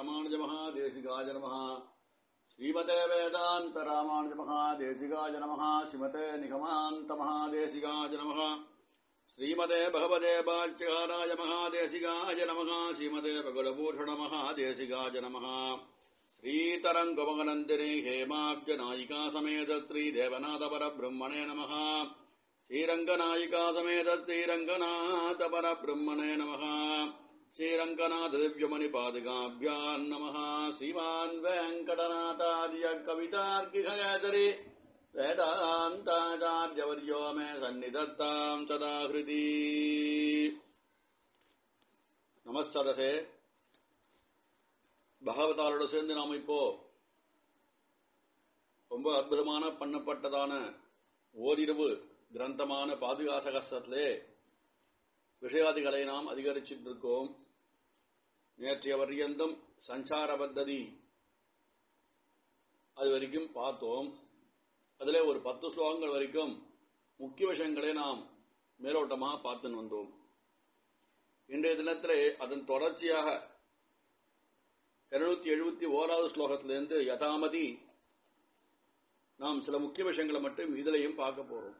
ராமானுஜ மகாதேசிகாய நம ஸ்ரீமதே வேதாந்த ராமானுஜ மகாதேசிகாய நம ஸ்ரீமதே நிகமாந்த மகாதேசிகாய நம ஸ்ரீமதே பகவதே பால்யகாராய மகாதேசிகாய நம ஸ்ரீமதே பகுலபூஷண மகாதேசிகாய நம श्रीतरङ्गमगनन्दिनी हेमाब्जनायिका समेत श्रीदेवनाथपरब्रह्मणे नमः श्रीरङ्गनायिका समेत श्रीरङ्गनाथपरब्रह्मणे नमः श्रीरङ्गनाथदिव्यमणिपादिकाभ्याम् नमः श्रीमान् वेङ्कटनाथार्य कवितार्किकयतरि वेदान्ताचार्यवर्यो मे सन्निधत्ताम् सदा हृदि नमः सदसे பகவதாரோட சேர்ந்து நாம் இப்போ ரொம்ப அற்புதமான பண்ணப்பட்டதான ஓரிரவு கிரந்தமான பாதுகாசகஸ்தத்திலே விஷயாதிகளை நாம் அதிகரிச்சுட்டு இருக்கோம் நேற்றைய பர்யந்தம் சஞ்சார பத்ததி அது வரைக்கும் பார்த்தோம் அதிலே ஒரு பத்து ஸ்லோகங்கள் வரைக்கும் முக்கிய விஷயங்களை நாம் மேலோட்டமாக பார்த்துன்னு வந்தோம் இன்றைய தினத்திலே அதன் தொடர்ச்சியாக இருநூத்தி எழுபத்தி ஓராவது ஸ்லோகத்திலிருந்து யதாமதி நாம் சில முக்கிய விஷயங்களை மட்டும் இதிலையும் பார்க்க போறோம்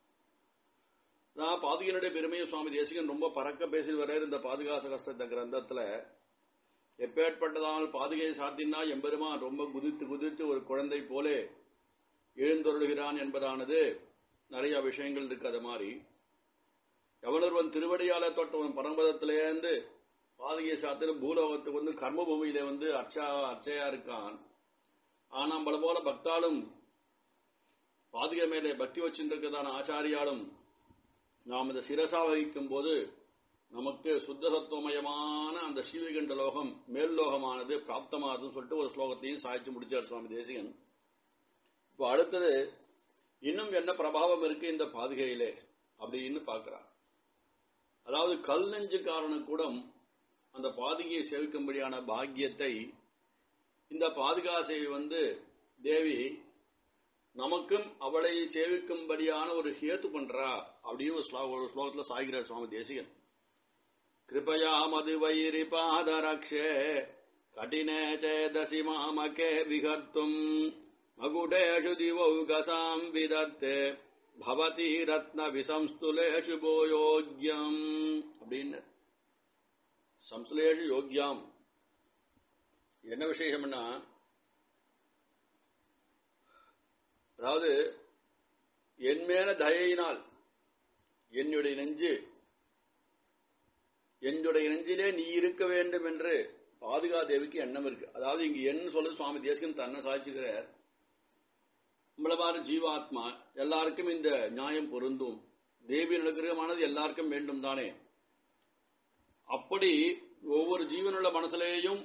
நான் பாதுகையினுடைய பெருமையை சுவாமி தேசிகன் ரொம்ப பறக்க பேசி வரையர் இந்த பாதுகாச கஷ்டத்த கிரந்தத்துல எப்பேற்பட்டதால் பாதுகையை சாத்தினா எம்பெருமான் ரொம்ப குதித்து குதித்து ஒரு குழந்தை போலே எழுந்தொருளுகிறான் என்பதானது நிறைய விஷயங்கள் இருக்கு அது மாதிரி எவனொருவன் திருவடியால தொட்டவன் பரம்பதத்திலேருந்து பாதகிய சாத்திர பூலோகத்துக்கு வந்து கர்மபூமியில வந்து அர்ச்சா அர்ச்சையா இருக்கான் ஆனா நம்மள போல பக்தாலும் பாதுகை மேலே பக்தி வச்சிருக்கிறதான ஆச்சாரியாலும் நாம் இந்த சிரசா வகிக்கும் போது நமக்கு சுத்த சத்துவமயமான அந்த ஸ்ரீவிகண்ட லோகம் மேல் லோகமானது பிராப்தமாகுதுன்னு சொல்லிட்டு ஒரு ஸ்லோகத்தையும் சாய்ச்சி முடிச்சார் சுவாமி தேசிகன் இப்போ அடுத்தது இன்னும் என்ன பிரபாவம் இருக்கு இந்த பாதுகையிலே அப்படின்னு பார்க்கிறார் அதாவது கல் நெஞ்சுக்காரனு கூட அந்த பாதுகையை சேவிக்கும்படியான பாக்கியத்தை இந்த பாதுகாசை வந்து தேவி நமக்கும் அவளை சேவிக்கும்படியான ஒரு ஹேத்து பண்றா அப்படின்னு ஒரு ஸ்லோகத்தில் சாய்கிறார் சுவாமி தேசிகன் கிருபயா மது வைரி பாதரக்ஷே கடினே சேதசி மாமகே விகர்த்தும் மகுடேஷு திவௌகசாம் விதத்தே பவதி ரத்ன விசம்ஸ்துலேஷு போயோக்யம் அப்படின்னு சம்சுலேஷு யோக்யாம் என்ன விசேஷம்னா அதாவது என் மேல தயையினால் என்னுடைய நெஞ்சு என்னுடைய நெஞ்சிலே நீ இருக்க வேண்டும் என்று பாதுகா தேவிக்கு எண்ணம் இருக்கு அதாவது இங்க என்ன சொல்ல சுவாமி தேசிகன் தன்னை சாதிச்சுக்கிறார் நம்மளவாறு ஜீவாத்மா எல்லாருக்கும் இந்த நியாயம் பொருந்தும் தேவி அனுகிரகமானது எல்லாருக்கும் வேண்டும் தானே அப்படி ஒவ்வொரு ஜீவனுள்ள மனசுலேயும்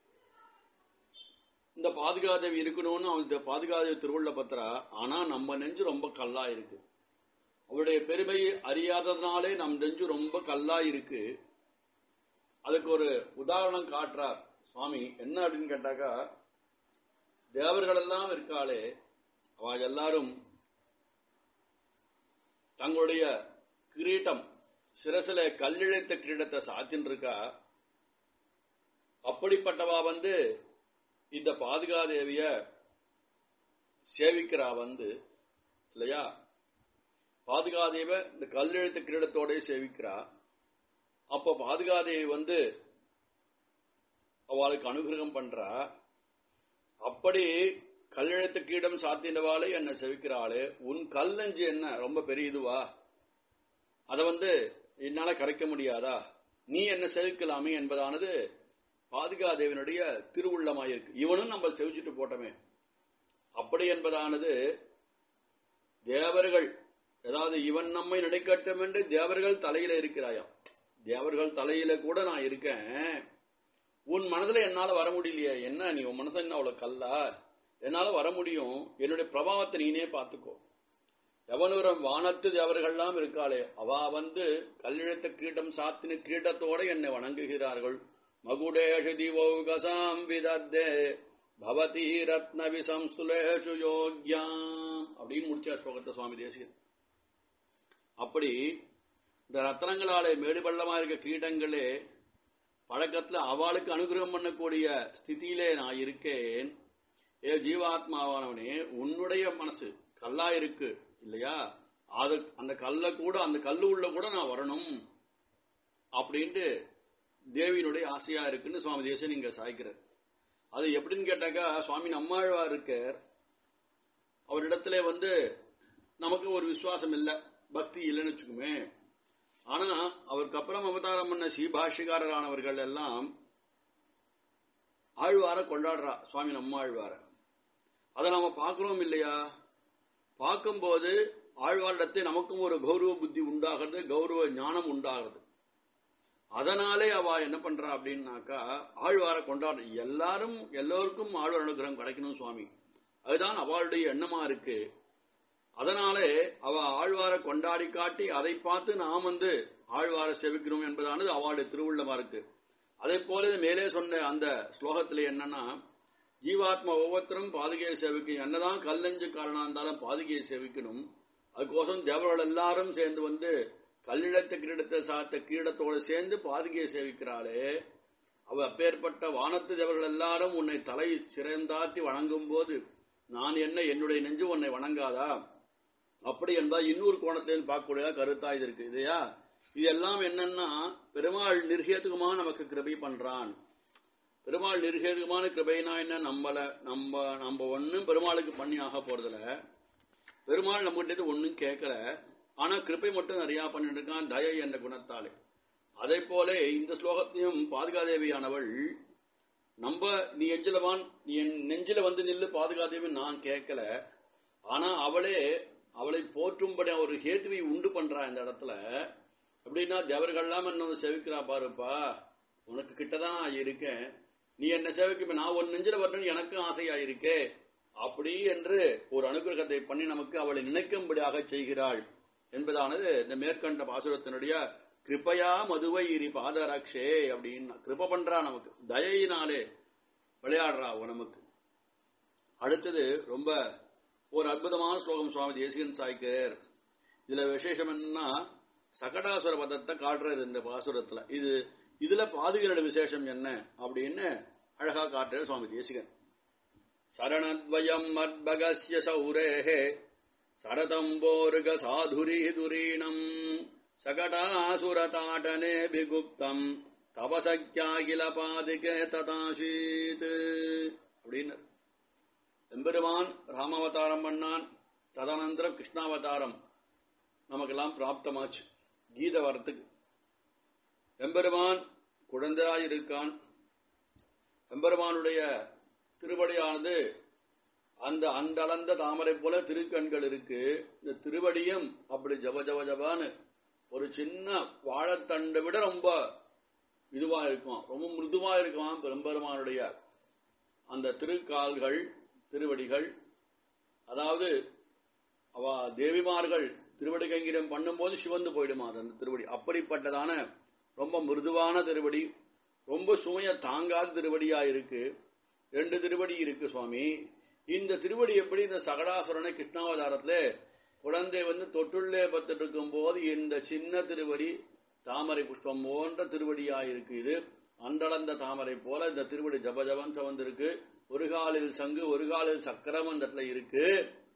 இந்த பாதுகாதேவி இருக்கணும்னு அவன் பாதுகாதேவி திருவுள்ள பத்திரா ஆனா நம்ம நெஞ்சு ரொம்ப கல்லா இருக்கு அவருடைய பெருமையை அறியாததுனாலே நம் நெஞ்சு ரொம்ப கல்லா இருக்கு அதுக்கு ஒரு உதாரணம் காட்டுறார் சுவாமி என்ன அப்படின்னு கேட்டாக்கா தேவர்கள் எல்லாம் இருக்காளே அவ எல்லாரும் தங்களுடைய கிரீட்டம் சிரசில கல்லிழைத்த கிரீடத்தை சாத்தின்னு இருக்கா அப்படிப்பட்டவா வந்து இந்த பாதுகாதேவிய சேவிக்கிறா வந்து இல்லையா பாதுகாதேவ இந்த கல்லெழுத்த கிரீடத்தோட சேவிக்கிறா அப்ப பாதுகாதேவி வந்து அவளுக்கு அனுகிரகம் பண்றா அப்படி கல்லெழுத்த கீடம் சாத்தினவாளே என்ன செவிக்கிறாளே உன் கல் நெஞ்சு என்ன ரொம்ப பெரிய இதுவா அதை வந்து என்னால கரைக்க முடியாதா நீ என்ன செவிக்கலாமே என்பதானது பாதுகாதேவனுடைய திருவுள்ளமாயிருக்கு இவனும் நம்ம செவிச்சுட்டு போட்டோமே அப்படி என்பதானது தேவர்கள் அதாவது இவன் நம்மை நினைக்கட்டும் என்று தேவர்கள் தலையில இருக்கிறாயாம் தேவர்கள் தலையில கூட நான் இருக்கேன் உன் மனதுல என்னால வர முடியலையே என்ன நீ உன் மனசு என்ன அவ்வளவு கல்லா என்னால வர முடியும் என்னுடைய பிரபாவத்தை நீனே பார்த்துக்கோ எவனூரம் வானத்து தேவர்கள்லாம் இருக்காளே அவ வந்து கல்லிழத்த கீட்டம் சாத்தின கீட்டத்தோட என்னை வணங்குகிறார்கள் மகுடேஷு திவௌகசாம் விதத்தே பவதி ரத்ன விசம்சுலேஷு யோக்யாம் அப்படின்னு முடிச்சார் ஸ்லோகத்தை சுவாமி தேசிகன் அப்படி இந்த ரத்னங்களாலே மேடு பள்ளமா இருக்க கீட்டங்களே பழக்கத்துல அவளுக்கு அனுகிரகம் பண்ணக்கூடிய ஸ்திதியிலே நான் இருக்கேன் ஏ ஜீவாத்மாவானவனே உன்னுடைய மனசு கல்லா இருக்கு இல்லையா அது அந்த கல்ல கூட அந்த கல்லு உள்ள கூட நான் வரணும் அப்படின்ட்டு தேவியினுடைய ஆசையா இருக்குன்னு சுவாமி தேசன் இங்க சாய்க்கிறார் அது எப்படின்னு கேட்டாக்கா சுவாமி நம்மாழ்வார் இருக்கார் அவரிடத்துல வந்து நமக்கு ஒரு விசுவாசம் இல்லை பக்தி இல்லைன்னு வச்சுக்குமே ஆனா அவருக்கு அப்புறம் அவதாரம் பண்ண ஸ்ரீபாஷிகாரரானவர்கள் எல்லாம் ஆழ்வார கொண்டாடுறா சுவாமி நம்ம ஆழ்வார அதை நாம பார்க்கிறோம் இல்லையா பார்க்கும்போது ஆழ்வாரிடத்தை நமக்கும் ஒரு கௌரவ புத்தி உண்டாகிறது கௌரவ ஞானம் உண்டாகிறது அதனாலே அவ என்ன பண்றா அப்படின்னாக்கா ஆழ்வார கொண்டாடு எல்லாரும் எல்லோருக்கும் ஆழ்வார் அனுகிரகம் கிடைக்கணும் சுவாமி அதுதான் அவளுடைய எண்ணமா இருக்கு அதனாலே அவ ஆழ்வார கொண்டாடி காட்டி அதை பார்த்து நாம் வந்து ஆழ்வார செவிக்கிறோம் என்பதானது அவளுடைய திருவுள்ளமா இருக்கு அதே போல மேலே சொன்ன அந்த ஸ்லோகத்துல என்னன்னா ஜீவாத்மா ஒவ்வொருத்தரும் பாதுகையை சேவிக்கணும் என்னதான் கல்லஞ்சு காரணம் இருந்தாலும் பாதுகையை சேவிக்கணும் அதுக்கோசம் தேவர்கள் எல்லாரும் சேர்ந்து வந்து கல்லிடத்த கிரீடத்தை சாத்த கிரீடத்தோடு சேர்ந்து பாதுகையை சேவிக்கிறாளே அவ அப்பேற்பட்ட வானத்து தேவர்கள் எல்லாரும் உன்னை தலை சிறந்தாத்தி வணங்கும் போது நான் என்ன என்னுடைய நெஞ்சு உன்னை வணங்காதா அப்படி என்றால் இன்னொரு கோணத்தில் பார்க்கக்கூடிய கருத்தா இது இருக்கு இல்லையா இது எல்லாம் என்னன்னா பெருமாள் நிர்ஹேதுகமா நமக்கு கிருபை பண்றான் பெருமாள் நிர்ஹேதுகமான கிருபைனா என்ன நம்மள நம்ம நம்ம ஒன்னும் பெருமாளுக்கு பண்ணி ஆக போறதுல பெருமாள் நம்ம கிட்ட ஒன்னும் கேட்கல ஆனா கிருப்பை மட்டும் நிறைய பண்ணிட்டு இருக்கான் தயை என்ற குணத்தாலே அதே போல இந்த ஸ்லோகத்தையும் பாதுகாதேவியானவள் நம்ம நீ எஞ்சிலவான் நீ என் நெஞ்சில வந்து நில்லு பாதுகாதேவி நான் கேட்கல ஆனா அவளே அவளை போற்றும்படி ஒரு ஹேத்துவை உண்டு பண்றா இந்த இடத்துல அப்படின்னா தேவர்கள்லாம் என்ன வந்து செவிக்கிறா பாருப்பா உனக்கு கிட்டதான் நான் இருக்கேன் நீ என்ன சேவைக்கு நான் ஒரு நெஞ்சில வரணும் எனக்கும் ஆசையா இருக்கே அப்படி என்று ஒரு அனுகிரகத்தை பண்ணி நமக்கு அவளை நினைக்கும்படியாக செய்கிறாள் என்பதானது இந்த மேற்கண்ட பாசுரத்தினுடைய கிருப்பையா மதுவை இரி பாதரக்ஷே அப்படின்னு கிருப்ப பண்றா நமக்கு தயையினாலே விளையாடுறா அவ நமக்கு அடுத்தது ரொம்ப ஒரு அற்புதமான ஸ்லோகம் சுவாமி தேசிகன் சாய்க்கிறார் இதுல விசேஷம் என்னன்னா சகடாசுர பதத்தை காட்டுறாரு இந்த பாசுரத்துல இது இதுல பாதுகளோட விசேஷம் என்ன அப்படின்னு அழகா காட்டுறாரு சுவாமி தேசிகன் சரணத்வயம் மத்பகஸ்ய சௌரேஹே சரதம்போருக சாதுரி துரீணம் சகடாசுரதாடனே பிகுப்தம் தபசக்கியாகில பாதிகே ததாசீத் அப்படின்னு எம்பெருமான் ராமாவதாரம் பண்ணான் ததனந்தரம் கிருஷ்ணாவதாரம் நமக்கெல்லாம் பிராப்தமாச்சு கீத வரத்துக்கு எம்பெருமான் குழந்தையாயிருக்கான் எம்பெருமானுடைய திருவடியானது அந்த அண்டளந்த தாமரை போல திருக்கண்கள் இருக்கு இந்த திருவடியும் அப்படி ஜப ஜப ஜபான்னு ஒரு சின்ன வாழைத்தண்டை விட ரொம்ப இதுவா இருக்கும் ரொம்ப மிருதுவா இருக்கும் பெரும்பெருமானுடைய அந்த திருக்கால்கள் திருவடிகள் அதாவது அவ தேவிமார்கள் திருவடி கைங்கிடம் பண்ணும்போது சிவந்து போயிடுமா அது அந்த திருவடி அப்படிப்பட்டதான ரொம்ப மிருதுவான திருவடி ரொம்ப சுமைய தாங்காத திருவடியா இருக்கு ரெண்டு திருவடி இருக்கு சுவாமி இந்த திருவடி எப்படி இந்த சகடாசுரனை கிருஷ்ணாவதாரத்துல குழந்தை வந்து தொட்டுள்ளே பத்துட்டு இருக்கும் போது இந்த சின்ன திருவடி தாமரை புஷ்பம் போன்ற திருவடியா இருக்கு இது அண்டளந்த தாமரை போல இந்த திருவடி ஜப ஜபம் சவந்திருக்கு ஒரு காலில் சங்கு ஒரு காலில் சக்கரம் அந்த இடத்துல இருக்கு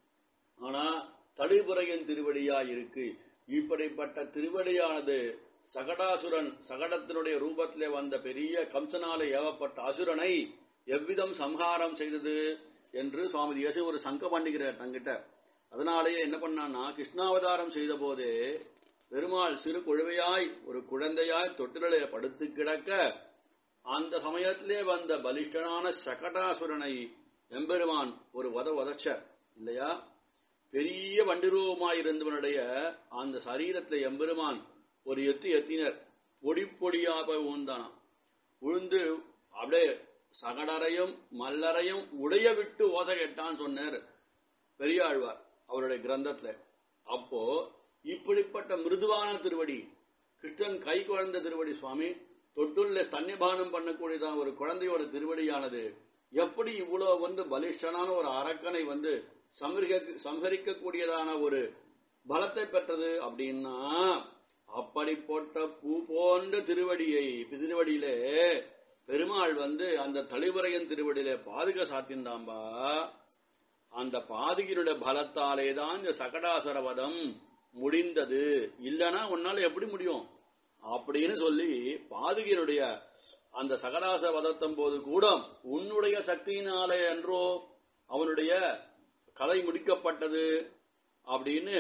ஆனா தடுபுறையின் திருவடியா இருக்கு இப்படிப்பட்ட திருவடியானது சகடாசுரன் சகடத்தினுடைய ரூபத்திலே வந்த பெரிய கம்சனால ஏவப்பட்ட அசுரனை எவ்விதம் சம்ஹாரம் செய்தது என்று சுவாமி இயேசு ஒரு சங்கம் பண்ணிக்கிறார் தங்கிட்ட அதனாலேயே என்ன பண்ணான்னா கிருஷ்ணாவதாரம் செய்த போதே பெருமாள் சிறு குழுவையாய் ஒரு குழந்தையாய் தொட்டிலே படுத்து கிடக்க அந்த சமயத்திலே வந்த பலிஷ்டனான சகடாசுரனை எம்பெருமான் ஒரு வத வதச்சர் இல்லையா பெரிய வண்டிரூபமாயிருந்தவனுடைய அந்த சரீரத்தில் எம்பெருமான் ஒரு எத்து எத்தினர் பொடி பொடியாக ஊந்தானாம் உழுந்து அப்படியே சகடரையும் மல்லரையும் உடைய விட்டு ஓசை கேட்டான்னு சொன்னார் பெரியாழ்வார் அவருடைய கிரந்தத்துல அப்போ இப்படிப்பட்ட மிருதுவான திருவடி கிருஷ்ணன் கை குழந்த திருவடி சுவாமி தொட்டுள்ள ஸ்தன்யபானம் பண்ணக்கூடியதான் ஒரு குழந்தையோட திருவடியானது எப்படி இவ்வளவு வந்து பலிஷ்டனான ஒரு அரக்கனை வந்து சம்ஹரிக்க சம்ஹரிக்கக்கூடியதான ஒரு பலத்தை பெற்றது அப்படின்னா அப்படிப்பட்ட பூ போன்ற திருவடியை திருவடியிலே பெருமாள் வந்து அந்த தளிவரையன் திருவடியிலே பாதுக சாத்தின்றாம்பா அந்த பாதுகினுடைய பலத்தாலே தான் இந்த சகடாசுர வதம் முடிந்தது இல்லனா உன்னால எப்படி முடியும் அப்படின்னு சொல்லி பாதுகினுடைய அந்த சகடாசுர வதத்தம் போது கூட உன்னுடைய சக்தியினாலே என்றோ அவனுடைய கதை முடிக்கப்பட்டது அப்படின்னு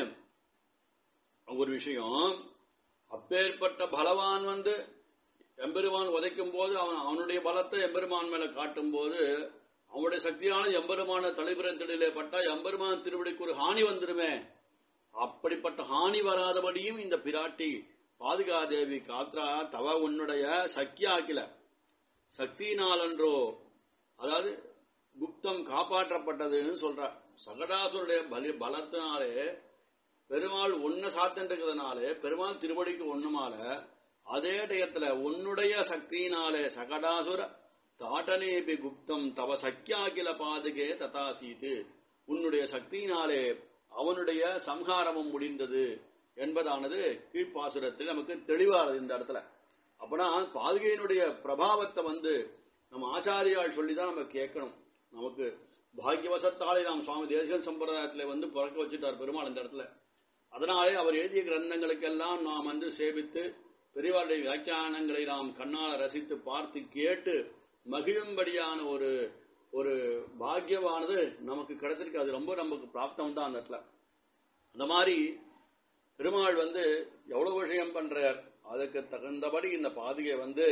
ஒரு விஷயம் அப்பேற்பட்ட பலவான் வந்து எம்பெருமான் உதைக்கும் போது அவன் அவனுடைய பலத்தை எம்பெருமான் மேல காட்டும் போது அவனுடைய சக்தியான எம்பெருமான தலைபுரத்திலே பட்டா எம்பெருமான் திருவடிக்கு ஒரு ஹானி வந்துருமே அப்படிப்பட்ட ஹானி வராதபடியும் இந்த பிராட்டி பாதுகாதேவி காத்ரா தவ உன்னுடைய சக்தி ஆக்கில சக்தியினாலன்றோ அதாவது குப்தம் காப்பாற்றப்பட்டதுன்னு சொல்ற சகடாசுடைய பலி பலத்தினாலே பெருமாள் ஒன்ன சாத்தன்றதுனாலே பெருமாள் திருவடிக்கு ஒண்ணுமால அதே டயத்துல உன்னுடைய சக்தியினாலே சகடாசுர தாட்டனேபி குப்தம் தவ சக்கியாகில பாதுகே ததாசீது உன்னுடைய சக்தியினாலே அவனுடைய சம்ஹாரமும் முடிந்தது என்பதானது கீழ்ப்பாசுரத்தில் நமக்கு தெளிவானது இந்த இடத்துல அப்பனா பாதுகையினுடைய பிரபாவத்தை வந்து நம்ம ஆச்சாரியால் சொல்லிதான் நம்ம கேட்கணும் நமக்கு பாக்கியவசத்தாலே நாம் சுவாமி தேசிகன் சம்பிரதாயத்துல வந்து பிறக்க வச்சுட்டார் பெருமாள் இந்த இடத்துல அதனாலே அவர் எழுதிய கிரந்தங்களுக்கெல்லாம் நாம் வந்து சேவித்து பெரியவாருடைய வியாக்கியானங்களை நாம் கண்ணால் ரசித்து பார்த்து கேட்டு மகிழும்படியான ஒரு ஒரு பாக்கியமானது நமக்கு கிடைச்சிருக்கு அது ரொம்ப நமக்கு பிராப்தம் தான் அந்த இடத்துல அந்த மாதிரி பெருமாள் வந்து எவ்வளவு விஷயம் பண்றார் அதுக்கு தகுந்தபடி இந்த பாதுகை வந்து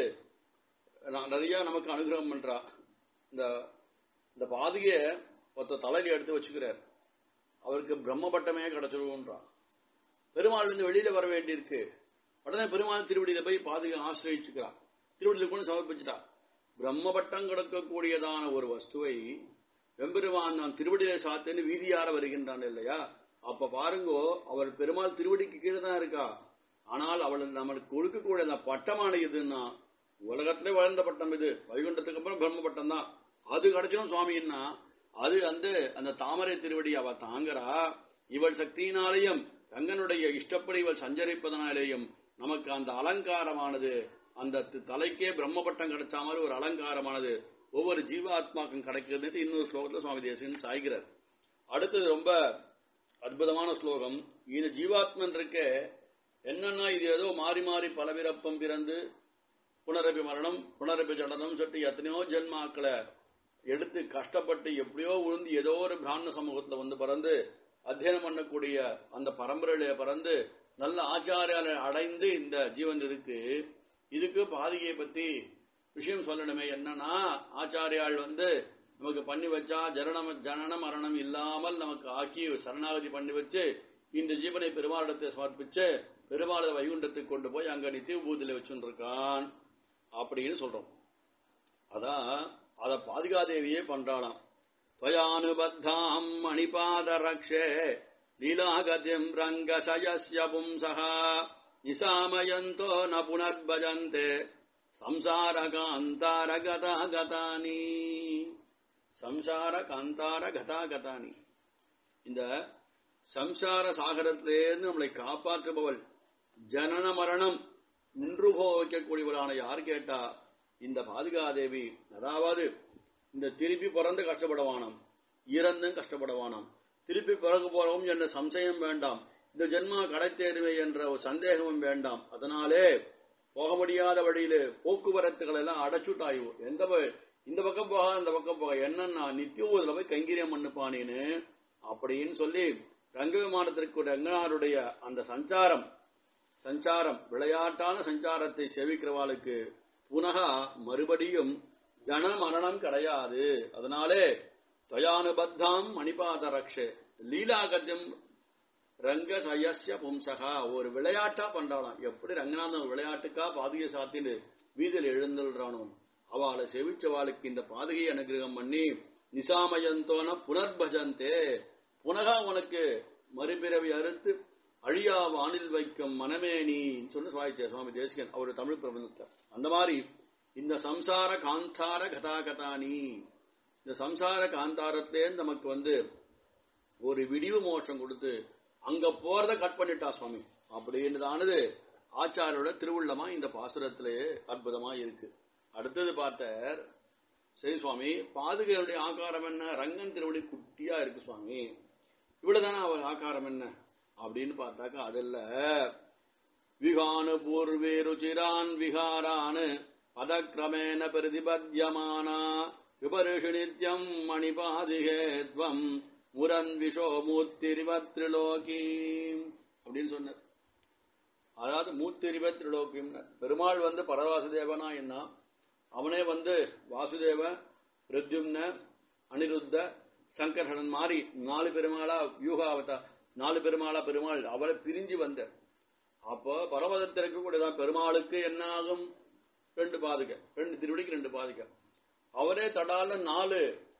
நிறைய நமக்கு அனுகிரகம் பண்றா இந்த இந்த பாதுகைய ஒருத்த தலையில எடுத்து வச்சுக்கிறார் அவருக்கு பிரம்ம பட்டமே கிடைச்சிருவோன்றா பெருமாள் வந்து வெளியில வர வேண்டியிருக்கு உடனே பெருமாள் திருவடியில போய் பாதுகை ஆசிரியச்சுக்கிறான் திருவடியில கொண்டு சமர்ப்பிச்சுட்டா பிரம்மபட்டம் கிடக்கக்கூடியதான ஒரு வஸ்துவை வெம்பெருமான் நான் திருவடியில சாத்தேன்னு வீதியார வருகின்றான் இல்லையா அப்ப பாருங்கோ அவர் பெருமாள் திருவடிக்கு கீழே தான் இருக்கா ஆனால் அவள் நம்மளுக்கு கொடுக்கக்கூடிய அந்த பட்டமான இதுன்னா உலகத்திலே வாழ்ந்த பட்டம் இது வைகுண்டத்துக்கு அப்புறம் பிரம்ம பட்டம் தான் அது கிடைச்சிடும் சுவாமின்னா அது வந்து அந்த தாமரை திருவடி அவ தாங்குறா இவள் சக்தியினாலேயும் ரங்கனுடைய இஷ்டப்படி இவள் சஞ்சரிப்பதனாலேயும் நமக்கு அந்த அலங்காரமானது அந்த தலைக்கே பிரம்மபட்டம் கிடைச்ச மாதிரி ஒரு அலங்காரமானது ஒவ்வொரு ஜீவாத்மாக்கும் கிடைக்கிறது இன்னொரு ஸ்லோகத்துல சுவாமி தேசியன் சாய்கிறார் அடுத்தது ரொம்ப அற்புதமான ஸ்லோகம் இந்த ஜீவாத்மன் இருக்க என்னன்னா இது ஏதோ மாறி மாறி பலவிரப்பம் பிறந்து புனரபி மரணம் புனரபி ஜடனம் சொல்லிட்டு எத்தனையோ ஜென்மாக்களை எடுத்து கஷ்டப்பட்டு எப்படியோ விழுந்து ஏதோ ஒரு பிராமண சமூகத்துல வந்து பிறந்து அத்தியனம் பண்ணக்கூடிய அந்த பரம்பரையில பிறந்து நல்ல ஆச்சாரியால அடைந்து இந்த ஜீவன் இருக்கு இதுக்கு பாதிகையை பத்தி விஷயம் சொல்லணுமே என்னன்னா ஆச்சாரியால் வந்து நமக்கு பண்ணி வச்சா ஜனனம் ஜனன மரணம் இல்லாமல் நமக்கு ஆக்கி சரணாகதி பண்ணி வச்சு இந்த ஜீவனை பெருமாளிடத்தை சமர்ப்பிச்சு பெருமாளை வைகுண்டத்துக்கு கொண்டு போய் அங்க நித்திய பூதியில வச்சுருக்கான் அப்படின்னு சொல்றோம் அதான் அத பாதுகாதேவியே பண்றாளாம் त्वयानुबद्धाम् मणिपादरक्षे लीलागतिम् रङ्गशयस्य पुंसः निशामयन्तो न पुनर्भजन्ते संसारकान्तारगतागतानि சம்சாரகாந்தாரகதாகதானி இந்த சம்சார சாகரத்திலேருந்து நம்மளை காப்பாற்றுபவள் ஜனன மரணம் நின்று போக வைக்கக்கூடியவளான யார் கேட்டா இந்த பாதுகாதேவி அதாவது இந்த திருப்பி பிறந்து கஷ்டப்படவானாம் இறந்தும் கஷ்டப்படவானாம் திருப்பி பிறகு போறவும் என்ற சம்சயம் வேண்டாம் இந்த ஜென்மா கடை தேர்வை என்ற ஒரு சந்தேகமும் வேண்டாம் அதனாலே போக முடியாத வழியில போக்குவரத்துகள் எல்லாம் அடைச்சுட்டாயோ எந்த வ- இந்த பக்கம் போக இந்த பக்கம் போக என்னன்னா நித்தியம் இதுல போய் கைங்கரியம் பண்ணுப்பானேன்னு அப்படின்னு சொல்லி ரங்க விமானத்திற்கு ரங்கனாருடைய அந்த சஞ்சாரம் சஞ்சாரம் விளையாட்டான சஞ்சாரத்தை சேவிக்கிறவாளுக்கு புனகா மறுபடியும் ஜன மரணம் கிடையாது அதனாலே துவயானுபத்தாம் மணிபாத ரக்ஷே லீலாகத்தியம் ரங்க சயஸ்ய பும்சகா ஒரு விளையாட்டா பண்றாளாம் எப்படி ரங்கநாதன் ஒரு விளையாட்டுக்கா பாதுகை சாத்தின்னு வீதியில் எழுந்துள்ளானோ அவளை செவிச்சவாளுக்கு இந்த பாதுகையை அனுகிரகம் பண்ணி நிசாமயந்தோன புனர்பஜந்தே புனகா உனக்கு மறுபிறவி அறுத்து அழியா வானில் வைக்கும் மனமே நீ சொல்லி சுவாய்ச்சே சுவாமி தேசிகன் அவர் தமிழ் பிரபந்தத்தை அந்த மாதிரி இந்த சம்சார காந்தார கதாகதானி இந்த சம்சார காந்தாரத்திலேருந்து நமக்கு வந்து ஒரு விடிவு மோட்சம் கொடுத்து அங்க போறத கட் பண்ணிட்டா சுவாமி அப்படின்றதானது ஆச்சாரோட திருவுள்ளமா இந்த பாசுரத்திலே அற்புதமா இருக்கு அடுத்தது பார்த்தார் சரி சுவாமி பாதுகையுடைய ஆகாரம் என்ன ரங்கன் திருவடி குட்டியா இருக்கு சுவாமி இவ்வளவுதானே அவள் ஆகாரம் என்ன அப்படின்னு பார்த்தாக்கா அதில் விகானு பூர்வே ருச்சிரான் விகாரான் பதக்கிரமேண பிரதிபத்தியமானா விபரிஷு நித்யம் மணிபாதிகேத்வம் முரன் விஷோ மூர்த்திரிவத்ரிலோகி அப்படின்னு சொன்னார் அதாவது மூர்த்திரிவத்ரிலோகியம் பெருமாள் வந்து பரவாசுதேவனா என்ன அவனே வந்து வாசுதேவ பிரத்யும்ன அனிருத்த சங்கர்ஹன் மாறி நாலு பெருமாளா வியூகாவதா நாலு பெருமாளா பெருமாள் அவளை பிரிஞ்சு வந்த அப்போ பரமதத்திற்கு கூடதான் பெருமாளுக்கு என்ன ஆகும் ரெண்டு பாதுகை ரெண்டு திருவடிக்கு ரெண்டு பாதுகை அவரே தடால நாலு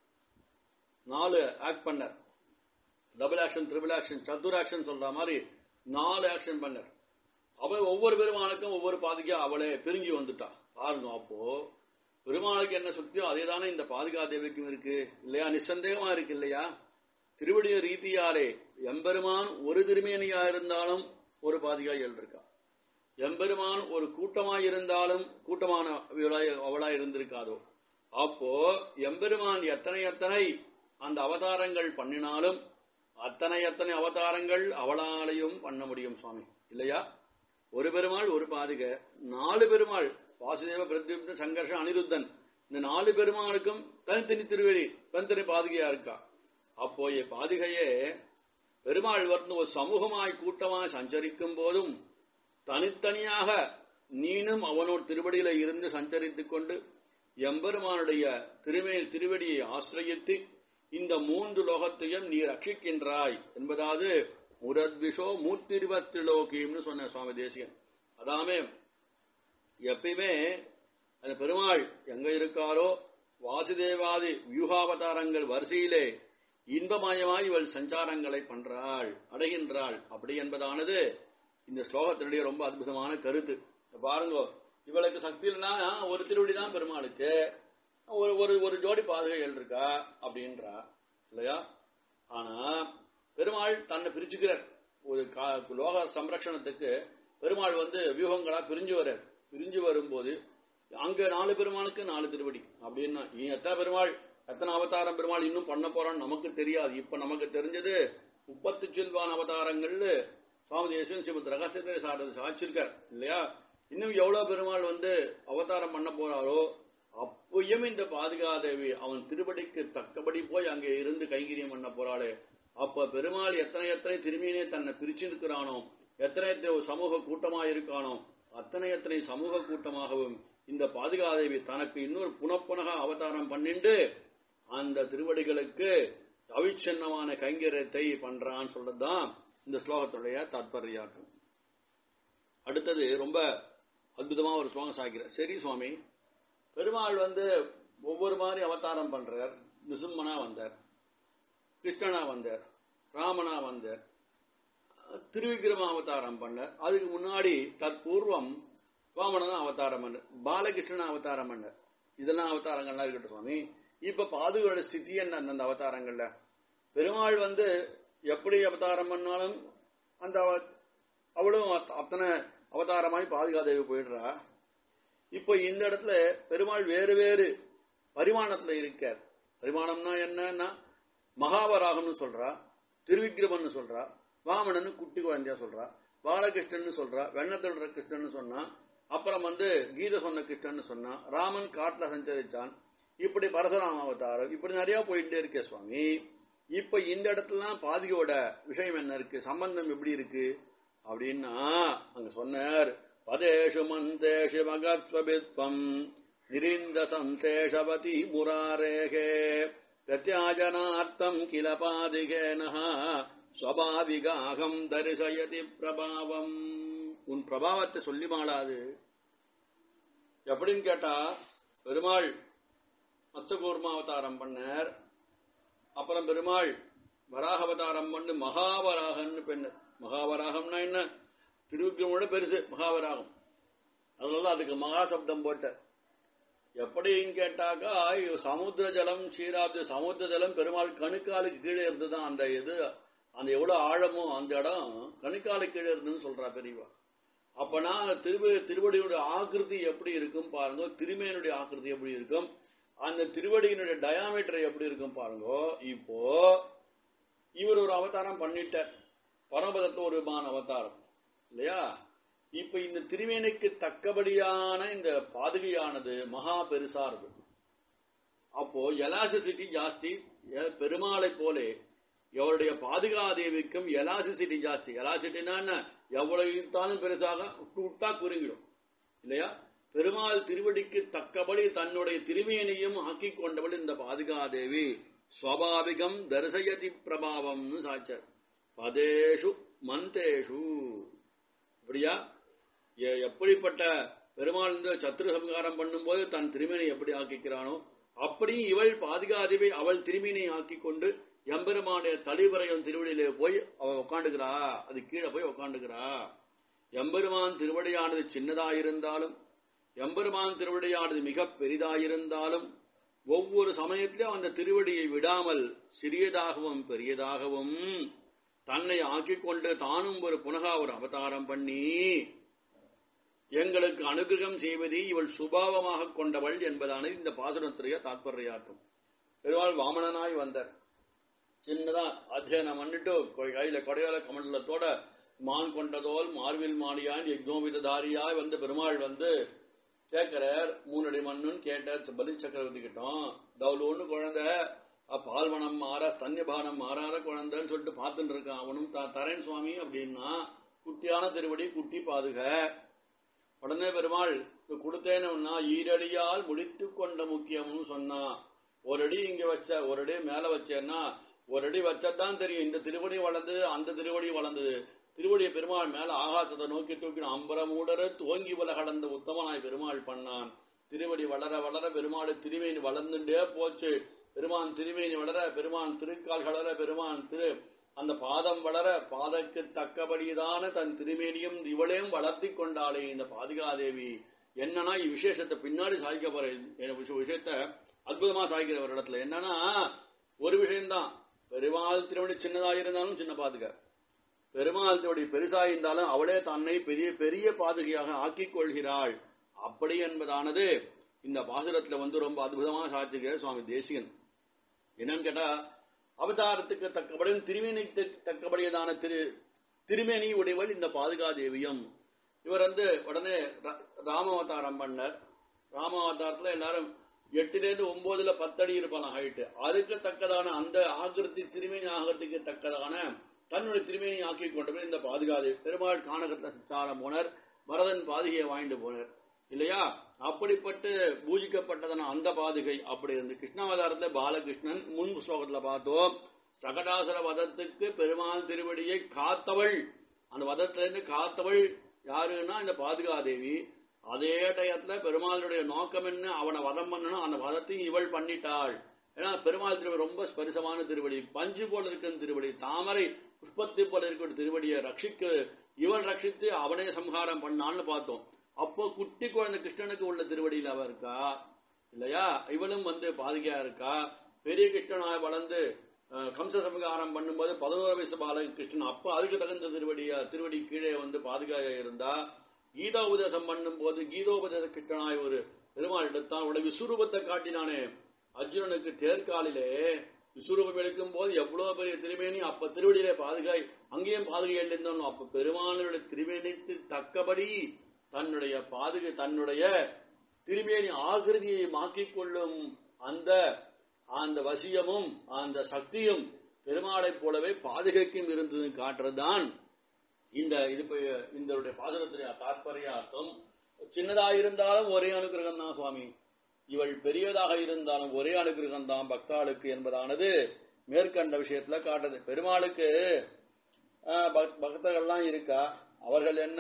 நாலு ஆக்ட் பண்ணார் டபுள் ஆக்ஷன் ட்ரிபிள் ஆக்ஷன் சத்துர் ஆக்ஷன் சொல்ற மாதிரி நாலு ஆக்ஷன் பண்ணார் அவள் ஒவ்வொரு பெருமாளுக்கும் ஒவ்வொரு பாதுகையா அவளே பிரிஞ்சு வந்துட்டா பாருங்க அப்போ பெருமாளுக்கு என்ன சுத்தியோ அதே தானே இந்த பாதுகா தேவிக்கும் இருக்கு இல்லையா நிசந்தேகமா இருக்கு இல்லையா திருவடிய ரீதியாலே எம்பெருமான் ஒரு திருமேனியா இருந்தாலும் ஒரு பாதுகாயல் இருக்கா எம்பெருமான் ஒரு கூட்டமாய் இருந்தாலும் கூட்டமான அவளா இருந்திருக்காதோ அப்போ எம்பெருமான் எத்தனை எத்தனை அந்த அவதாரங்கள் பண்ணினாலும் அத்தனை எத்தனை அவதாரங்கள் அவளாலையும் பண்ண முடியும் சுவாமி இல்லையா ஒரு பெருமாள் ஒரு பாதுகை நாலு பெருமாள் வாசுதேவ பிரத்யுப்ன சங்கர்ஷ அனிருத்தன் இந்த நாலு பெருமாளுக்கும் தனித்தனி திருவெளி தனித்தனி பாதுகையா இருக்கா அப்போ பாதுகையே பெருமாள் வந்து ஒரு சமூகமாய் கூட்டமாய் சஞ்சரிக்கும் போதும் தனித்தனியாக நீனும் அவனோட திருவடியில இருந்து சஞ்சரித்துக் கொண்டு எம்பெருமானுடைய திருமேல் திருவடியை ஆசிரியத்து இந்த மூன்று லோகத்தையும் நீ ரட்சிக்கின்றாய் என்பதாவது முரத்விஷோ மூர்த்திருவத்திலோகியம்னு சொன்ன சுவாமி தேசிகன் அதாமே எப்பயுமே அந்த பெருமாள் எங்க இருக்காரோ வாசுதேவாதி வியூகாவதாரங்கள் வரிசையிலே இன்பமயமாய் இவள் சஞ்சாரங்களை பண்றாள் அடைகின்றாள் அப்படி என்பதானது இந்த ஸ்லோகத்தினுடைய ரொம்ப அற்புதமான கருத்து பாருங்க இவளுக்கு சக்தி இல்லைன்னா ஒரு திருவடி தான் பெருமாளுக்கு ஒரு ஒரு ஒரு ஜோடி பாதுகைகள் இருக்கா அப்படின்றா இல்லையா ஆனா பெருமாள் தன்னை பிரிச்சுக்கிறார் ஒரு லோக சம்ரட்சணத்துக்கு பெருமாள் வந்து வியூகங்களா பிரிஞ்சு வர்றார் பிரிஞ்சு வரும்போது அங்க நாலு பெருமாளுக்கு நாலு திருவடி அப்படின்னா எத்தனை பெருமாள் எத்தனை அவதாரம் பெருமாள் இன்னும் பண்ண போறான்னு நமக்கு தெரியாது இப்ப நமக்கு தெரிஞ்சது முப்பத்து செல்வான் அவதாரங்கள்னு சுவாமி தேசன் சிவத் ரகசியத்தை சாரது சாட்சிருக்கார் இல்லையா இன்னும் எவ்வளவு பெருமாள் வந்து அவதாரம் பண்ண போறாரோ அப்பயும் இந்த பாதுகாதேவி அவன் திருப்படிக்கு தக்கபடி போய் அங்கே இருந்து கைங்கரியம் பண்ண போறாளே அப்ப பெருமாள் எத்தனை எத்தனை திரும்பினே தன்னை பிரிச்சிருக்கிறானோ எத்தனை எத்தனை சமூக கூட்டமா இருக்கானோ அத்தனை எத்தனை சமூக கூட்டமாகவும் இந்த பாதுகாதேவி தனக்கு இன்னொரு புனப்புனக அவதாரம் பண்ணிண்டு அந்த திருவடிகளுக்கு அவிச்சன்னமான கைங்கரியத்தை பண்றான்னு சொல்றதுதான் இந்த ஸ்லோகத்துடைய தாத்பரியாக்கம் அடுத்தது ரொம்ப அற்புதமா ஒரு ஸ்லோகம் சாய்க்கிறார் சரி சுவாமி பெருமாள் வந்து ஒவ்வொரு மாதிரி அவதாரம் பண்றார் நிசும்மனா வந்தார் கிருஷ்ணனா வந்தார் ராமனா வந்தார் திருவிக்கிரம அவதாரம் பண்ணார் அதுக்கு முன்னாடி தற்பூர்வம் வாமனதான் அவதாரம் பண்ணார் பாலகிருஷ்ணன் அவதாரம் பண்ணார் இதெல்லாம் அவதாரங்கள்லாம் இருக்கட்டும் சுவாமி இப்ப பாதுகளோட ஸ்திதி என்ன அந்த அவதாரங்கள்ல பெருமாள் வந்து எப்படி அவதாரம் பண்ணாலும் அந்த அவளும் அத்தனை அவதாரமாய் பாதுகாதேவி போயிடுறா இப்போ இந்த இடத்துல பெருமாள் வேறு வேறு பரிமாணத்துல இருக்கார் பரிமாணம்னா என்னன்னா மகாவராகம்னு சொல்றா திருவிக்கிரமன் சொல்றா வாமனன் குட்டி குழந்தையா சொல்றா பாலகிருஷ்ணன் சொல்றா வெண்ணத்தோட கிருஷ்ணன் சொன்னா அப்புறம் வந்து கீத சொன்ன கிருஷ்ணன் சொன்னா ராமன் காட்டுல சஞ்சரிச்சான் இப்படி பரசுராம அவதாரம் இப்படி நிறைய போயிட்டே இருக்கே சுவாமி இப்ப இந்த இடத்துலலாம் பாதியோட விஷயம் என்ன இருக்கு சம்பந்தம் எப்படி இருக்கு அப்படின்னா அங்க சொன்னார் பதேஷு மந்தேஷு மகத்வபித்வம் நிரிந்த சந்தேஷவதி முராரேகே பிரத்யாஜனார்த்தம் கில பாதிகேனஹ ஸ்வபாவிகாகம் தரிசயதி பிரபாவம் உன் பிரபாவத்தை சொல்லி மாளாது எப்படின்னு கேட்டா பெருமாள் மத்சகூர்மா அவதாரம் பண்ணார் அப்புறம் பெருமாள் வராக அவதாரம் பண்ணு மகாவராகன்னு பெண்ணு மகாவராகம்னா என்ன திருவிக்கிரமோட பெருசு மகாவராகம் அதனால அதுக்கு மகா சப்தம் போட்ட எப்படின்னு கேட்டாக்கா சமுத்திர ஜலம் ஷீராப்தி சமுத்திர ஜலம் பெருமாள் கணுக்காலுக்கு கீழே இருந்துதான் அந்த இது அந்த எவ்வளவு ஆழமோ அந்த இடம் கணுக்காலு கீழே இருந்துன்னு சொல்றா பெரியவா அப்பனா அந்த திருவ திருவடியுடைய ஆக்கிருதி எப்படி இருக்கும் பாருங்க திருமேனுடைய ஆக்கிருதி எப்படி இருக்கும் அந்த திருவடியினுடைய டயாமீட்டர் எப்படி இருக்கும் பாருங்க இப்போ இவர் ஒரு அவதாரம் பண்ணிட்டார் பரமபதத்துல ஒரு விமான அவதாரம் இல்லையா இப்ப இந்த திருமேனிக்கு தக்கபடியான இந்த பாதுகையானது மகா பெருசா இருக்கு அப்போ எலாசிசிட்டி ஜாஸ்தி எ- பெருமாளை போலே எவருடைய பாதுகாதேவிக்கும் எலாசிசிட்டி ஜாஸ்தி எலாசிட்டினா என்ன எவ்வளவு இழுத்தாலும் பெருசாக விட்டு விட்டா குறுங்கிடும் இல்லையா பெருமாள் திருவடிக்கு தக்கபடி தன்னுடைய திருமேனியும் ஆக்கிக் கொண்டவள் இந்த பாதுகாதேவி ஸ்வாபாவிகம் தரிசயதி பிரபாவம்னு சாச்சார் பதேஷு மந்தேஷு அப்படியா எ- எப்படிப்பட்ட பெருமாள் இந்த சத்ரு சம்ஹாரம் பண்ணும்போது தன் திருமேனை எப்படி ஆக்கிக்கிறானோ அப்படி இவள் பாதுகாதேவி அவள் திருமேனை ஆக்கிக் கொண்டு எம்பெருமானுடைய தளிவரையும் திருவடியிலே போய் அவ உட்காந்துக்கிறா அது கீழே போய் உட்காந்துக்கிறா எம்பெருமான் திருவடியானது சின்னதாயிருந்தாலும் எம்பெருமான் திருவடியானது மிக பெரிதாயிருந்தாலும் ஒவ்வொரு சமயத்திலும் அந்த திருவடியை விடாமல் சிறியதாகவும் பெரியதாகவும் தன்னை ஆக்கிக் கொண்டு தானும் ஒரு புனகா ஒரு அவதாரம் பண்ணி எங்களுக்கு அனுகிரகம் செய்வதை இவள் சுபாவமாக கொண்டவள் என்பதான இந்த பாசுரத்துடைய தாத்பரியாற்றும் பெருமாள் வாமனனாய் வந்தார் சின்னதா அத்தியனம் பண்ணிட்டு கொ- கையில கொடையால கமண்டலத்தோட மான் கொண்டதோல் மார்வில் மாடியான் யக்னோவிததாரியாய் வந்து பெருமாள் வந்து கேட்கிறார் மூணடி மண்ணுன்னு கேட்டார் பலி சக்கரவர்த்தி கிட்டோம் தவுலோன்னு குழந்தை அ, பால்வனம் மாற ஸ்தன்யபானம் மாறாத குழந்தைன்னு சொல்லிட்டு பார்த்துட்டு இருக்கான் அவனும் த- தரேன் சுவாமி அப்படின்னா குட்டியான திருவடி குட்டி பாதுக உடனே பெருமாள் இது கொடுத்தேன்னா ஈரடியால் முடித்து கொண்ட முக்கியம்னு சொன்னா ஒரு அடி இங்க வச்ச ஒரு அடி மேல வச்சேன்னா ஒரு அடி வச்சதான் தெரியும் இந்த திருவடி வளர்ந்தது அந்த திருவடி வளர்ந்தது திருவடியை பெருமாள் மேல ஆகாசத்தை நோக்கி தூக்கி அம்பரமூடர துவங்கி வல கடந்த உத்தமனாய் பெருமாள் பண்ணான் திருவடி வளர வளர பெருமாள் திருமேனி வளர்ந்துட்டே போச்சு பெருமான் திருமேனி வளர பெருமான் திருக்கால் வளர பெருமான் திரு அந்த பாதம் வளர பாதக்கு தக்கபடிதான தன் திருமேனியும் இவளையும் வளர்த்தி கொண்டாளே இந்த பாதுகாதேவி என்னன்னா இவ்விசேஷத்தை பின்னாடி சாய்க்க போற இந்த விஷ- விஷயத்த அற்புதமா சாய்க்கிற ஒரு இடத்துல என்னன்னா ஒரு விஷயம்தான் பெருமாள் திருவடி சின்னதா இருந்தாலும் சின்ன பாதுகா பெருமாள் திருவடி பெருசா இருந்தாலும் அவளே தன்னை பெரிய பெரிய பாதுகையாக ஆக்கிக் கொள்கிறாள் அப்படி என்பதானது இந்த பாசுரத்துல வந்து ரொம்ப அற்புதமாக சாதிச்சுக்கிற சுவாமி தேசிகன் என்னன்னு கேட்டா அவதாரத்துக்கு தக்கபடியும் திருமேனிக்கு தக்கபடியதான திரு திருமேனி உடையவள் இந்த பாதுகாதேவியும் இவர் வந்து உடனே ரா- ராமாவதாரம் பண்ணார் ராமாவதாரத்துல எல்லாரும் எட்டுல இருந்து ஒன்பதுல பத்தடி இருப்பான ஹைட்டு அதுக்கு தக்கதான அந்த ஆகிருத்தி திருமேனி ஆகிறதுக்கு தக்கதான தன்னுடைய திருமேனி ஆக்கி கொண்டவர் இந்த பாதுகாதேவி பெருமாள் கானகத்துல சிச்சாரம் போனார் பரதன் பாதுகையை வாங்கிட்டு போனார் இல்லையா அப்படிப்பட்டு பூஜிக்கப்பட்டதான அந்த பாதுகை அப்படி இருந்து கிருஷ்ணாவதாரத்துல பாலகிருஷ்ணன் முன் ஸ்லோகத்துல பார்த்தோம் சகடாசுர வதத்துக்கு பெருமாள் திருவடியை காத்தவள் அந்த வதத்துல இருந்து காத்தவள் யாருன்னா இந்த பாதுகாதேவி அதே டயத்துல பெருமாளுடைய நோக்கம் என்ன அவனை வதம் பண்ணணும் அந்த வதத்தையும் இவள் பண்ணிட்டாள் ஏன்னா பெருமாள் திருவடி ரொம்ப ஸ்பரிசமான திருவடி பஞ்சு போல இருக்கிற திருவடி தாமரை புஷ்பத்தை போல இருக்கிற திருவடியை ரட்சிக்க இவள் ரட்சித்து அவனே சம்ஹாரம் பண்ணான்னு பார்த்தோம் அப்போ குட்டி குழந்தை கிருஷ்ணனுக்கு உள்ள திருவடியில் அவ இருக்கா இல்லையா இவளும் வந்து பாதுகையா இருக்கா பெரிய கிருஷ்ணனாக வளர்ந்து அஹ், கம்ச சம்ஹாரம் பண்ணும்போது பதினோரு வயசு பால கிருஷ்ணன் அப்ப அதுக்கு தகுந்த திருவடியா திருவடி கீழே வந்து பாதுகாயா இருந்தா கீதா உபதேசம் பண்ணும் போது கீதோபதேச கிருஷ்ணனாய் ஒரு பெருமாள் எடுத்தான் அவருடைய விஸ்வரூபத்தை காட்டினானே அர்ஜுனனுக்கு தேர்காலிலே விஸ்வரூபம் எடுக்கும் போது எவ்வளவு பெரிய திருமேனி அப்ப திருவடியிலே பாதுகாய் அங்கேயும் பாதுகை இருந்தோம் அப்ப பெருமானுடைய திருமேனிக்கு தக்கபடி தன்னுடைய பாதுகை தன்னுடைய திருமேனி ஆகிருதியை மாக்கிக் கொள்ளும் அந்த அந்த வசியமும் அந்த சக்தியும் பெருமாளைப் போலவே பாதுகைக்கும் இருந்தது காட்டுறதுதான் இந்த இது ப- இந்த பாசுரத்துடைய தாற்பயார்த்தம் சின்னதா இருந்தாலும் ஒரே அனுகிரகம் தான் சுவாமி இவள் பெரியதாக இருந்தாலும் ஒரே அனுகிரகம் தான் பக்தாளுக்கு என்பதானது மேற்கண்ட விஷயத்துல காட்டுது பெருமாளுக்கு ஆஹ், பக்- பக்தர்கள்லாம் இருக்கா அவர்கள் என்ன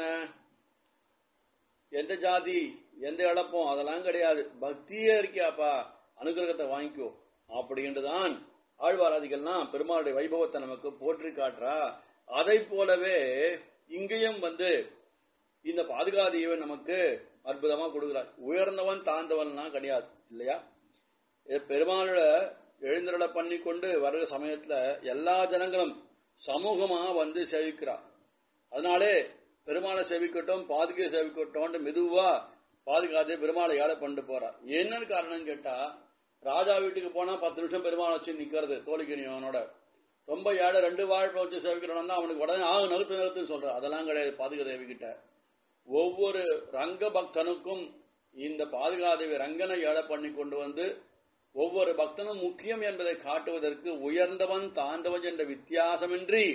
எந்த ஜாதி எந்த இழப்போம் அதெல்லாம் கிடையாது பக்தியே இருக்கியாப்பா அனுகிரகத்தை வாங்கிக்கோ அப்படின்ட்டுதான் ஆழ்வாராதிகள்லாம் பெருமாளுடைய வைபவத்தை நமக்கு போற்றி காட்டுறா அதை போலவே இங்கேயும் வந்து இந்த பாதுகாதியவன் நமக்கு அற்புதமா கொடுக்கிறார் உயர்ந்தவன் தாழ்ந்தவன்லாம் கிடையாது இல்லையா இது பெருமாளோட எழுந்தருளை பண்ணி கொண்டு வருகிற சமயத்துல எல்லா ஜனங்களும் சமூகமா வந்து சேவிக்கிறார் அதனாலே பெருமாளை சேவிக்கட்டும் பாதுகையை சேவிக்கட்டும் மெதுவா பாதுகாத்து பெருமாளை ஏழை பண்ணிட்டு போறா என்னன்னு காரணம் கேட்டா ராஜா வீட்டுக்கு போனா பத்து நிமிஷம் பெருமாள் வச்சு நிக்கிறது தோழிக்கணியவனோட ரொம்ப ஏழை ரெண்டு வாழ்க்கை வச்சு சேவிக்கிறோம்னா அவனுக்கு உடனே ஆக நிறுத்து நிறுத்துன்னு சொல்ற அதெல்லாம் கிடையாது பாதுகா தேவி கிட்ட ஒவ்வொரு ரங்க பக்தனுக்கும் இந்த பாதுகாதேவி ரங்கனை ஏழை பண்ணி கொண்டு வந்து ஒவ்வொரு பக்தனும் முக்கியம் என்பதை காட்டுவதற்கு உயர்ந்தவன் தாழ்ந்தவன் என்ற வித்தியாசமின்றி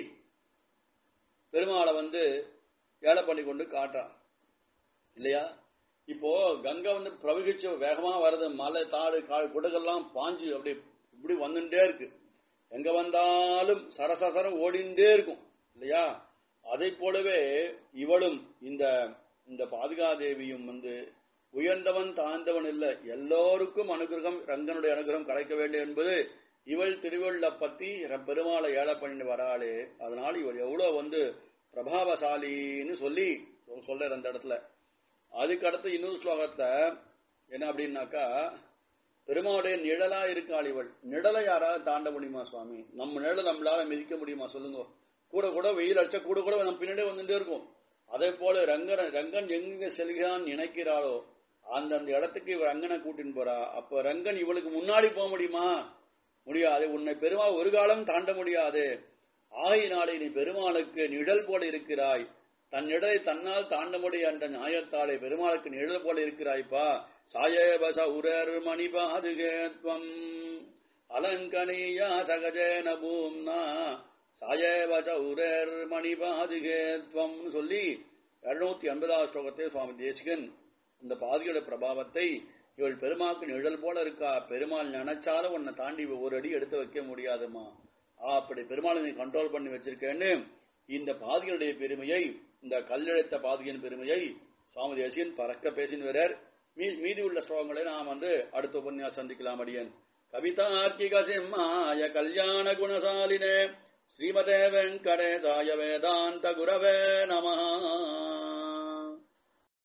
பெருமாளை வந்து ஏழை பண்ணி கொண்டு காட்டுறான் இல்லையா இப்போ கங்கை வந்து பிரவகிச்சு வேகமா வருது மலை தாடு காடு குடகெல்லாம் பாஞ்சு அப்படி இப்படி வந்துட்டே இருக்கு எங்க வந்தாலும் சரசரம் ஓடிண்டே இருக்கும் இல்லையா அதை போலவே இவளும் இந்த இந்த பாதுகாதேவியும் வந்து உயர்ந்தவன் தாழ்ந்தவன் இல்ல எல்லோருக்கும் அனுகிரகம் ரங்கனுடைய அனுகிரகம் கிடைக்க வேண்டும் என்பது இவள் திருவள்ள பத்தி பெருமாளை ஏழை பண்ணி வராளே அதனால இவள் எவ்வளவு வந்து பிரபாவசாலின்னு சொல்லி சொல்ற அந்த இடத்துல அதுக்கு அடுத்து இன்னொரு ஸ்லோகத்தை என்ன அப்படின்னாக்கா பெருமாவுடைய நிழலா இருக்காள் இவள் நிழலை யாராவது தாண்ட முடியுமா சுவாமி நம்ம நிழலை நம்மளால மிதிக்க முடியுமா சொல்லுங்க கூட கூட வெயில் அடிச்சா கூட கூட நம்ம பின்னாடியே வந்துட்டே இருக்கும் அதே போல ரங்கன் ரங்கன் எங்க செல்கிறான் நினைக்கிறாளோ அந்தந்த இடத்துக்கு இவ ரங்கனை கூட்டின்னு போறா அப்ப ரங்கன் இவளுக்கு முன்னாடி போக முடியுமா முடியாது உன்னை பெருமாள் ஒரு காலம் தாண்ட முடியாது ஆகையினாலே நீ பெருமாளுக்கு நிழல் போல இருக்கிறாய் தன் நிழலை தன்னால் தாண்ட முடிய என்ற நியாயத்தாலே பெருமாளுக்கு நிழல் போல இருக்கிறாய்ப்பா சாயேபச உரர் மணிபாதுகேத்வம் அலங்கனீயா சகஜேன பூம்னா சாயேவச உரர் மணிபாதுகேத்வம் சொல்லி இருநூத்தி ஐம்பதாவது ஸ்லோகத்தை சுவாமி தேசிகன் இந்த பாதுகையோட பிரபாவத்தை இவள் பெருமாக்கு நிழல் போல இருக்கா பெருமாள் நினைச்சாலும் உன்னை தாண்டி ஒரு அடி எடுத்து வைக்க முடியாதுமா அப்படி பெருமாளை நீ கண்ட்ரோல் பண்ணி வச்சிருக்கேன்னு இந்த பாதுகையுடைய பெருமையை இந்த கல்லெழுத்த பாதுகையின் பெருமையை சுவாமி தேசியன் பறக்க பேசின் வரார் மீதி உள்ள ஸ்லோகங்களை நாம் வந்து அடுத்த உபன்யாசம் சந்திக்கலாம் அடியன் கவிதார்க்கிக சிம்மாய கல்யாண குணசாலினே ஸ்ரீமதே வெங்கடேசாய வேதாந்த குரவே நம